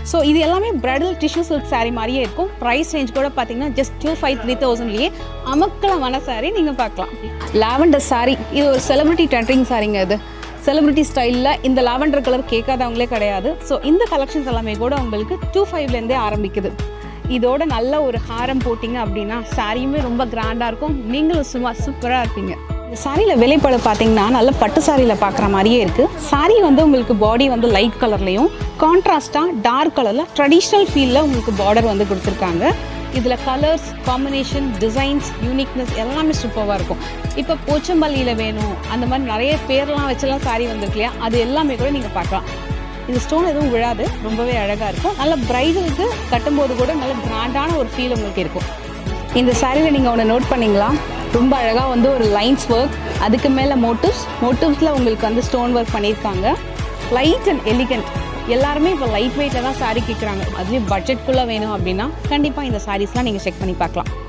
so இது எல்லாமே bridal tissue silk saree மாதிரியே இருக்கும் ப்ரைஸ் ரேஞ்ச் கூட பார்த்தீங்கன்னா ஜஸ்ட் டூ ஃபைவ் த்ரீ தௌசண்ட்லேயே அமக்கலமான saree நீங்கள் பார்க்கலாம் லாவெண்டர் saree இது ஒரு செலிபிரிட்டி டெண்டரிங் சாரிங்க இது செலிபிரிட்டி ஸ்டைலில் இந்த லாவெண்டர் கலர் கேட்காதவங்களே கிடையாது ஸோ இந்த கலெக்ஷன்ஸ் எல்லாமே கூட உங்களுக்கு டூ ஃபைவ்லேருந்தே ஆரம்பிக்குது இதோட நல்ல ஒரு ஹாரம் போட்டிங்க அப்படின்னா சாரியுமே ரொம்ப கிராண்டாக இருக்கும் நீங்களும் சும்மா சூப்பராக இருப்பீங்க இந்த சாரியில் விலைப்பட பார்த்தீங்கன்னா நல்ல பட்டு சாரியில் பார்க்குற மாதிரியே இருக்குது சாரி வந்து உங்களுக்கு பாடி வந்து லைட் கலர்லேயும் கான்ட்ராஸ்ட்டாக டார்க் கலரில் ட்ரெடிஷ்னல் ஃபீலில் உங்களுக்கு பார்டர் வந்து கொடுத்துருக்காங்க இதில் கலர்ஸ் காம்பினேஷன் டிசைன்ஸ் யூனிக்னஸ் எல்லாமே சூப்பராக இருக்கும் இப்போ போச்சம்பள்ளியில் வேணும் அந்த மாதிரி நிறைய பேர்லாம் வச்செல்லாம் சாரி வந்திருக்கு இல்லையா அது எல்லாமே கூட நீங்கள் பார்க்கலாம் இது ஸ்டோன் எதுவும் விழாது ரொம்பவே அழகாக இருக்கும் நல்ல பிரைடலுக்கு கட்டும்போது கூட நல்ல கிராண்டான ஒரு ஃபீல் உங்களுக்கு இருக்கும் இந்த சாரியில் நீங்கள் ஒன்று நோட் பண்ணீங்களா ரொம்ப அழகாக வந்து ஒரு லைன்ஸ் ஒர்க் அதுக்கு மேலே மோட்டிவ்ஸ் மோட்டிவ்ஸில் உங்களுக்கு வந்து ஸ்டோன் ஒர்க் பண்ணியிருக்காங்க லைட் அண்ட் எலிகண்ட் எல்லாருமே இப்போ லைட் வெயிட்டில் தான் சாரி கேட்குறாங்க அதுலேயும் பட்ஜெட்குள்ளே வேணும் அப்படின்னா கண்டிப்பாக இந்த சாரீஸ்லாம் நீங்கள் செக் பண்ணி பார்க்கலாம்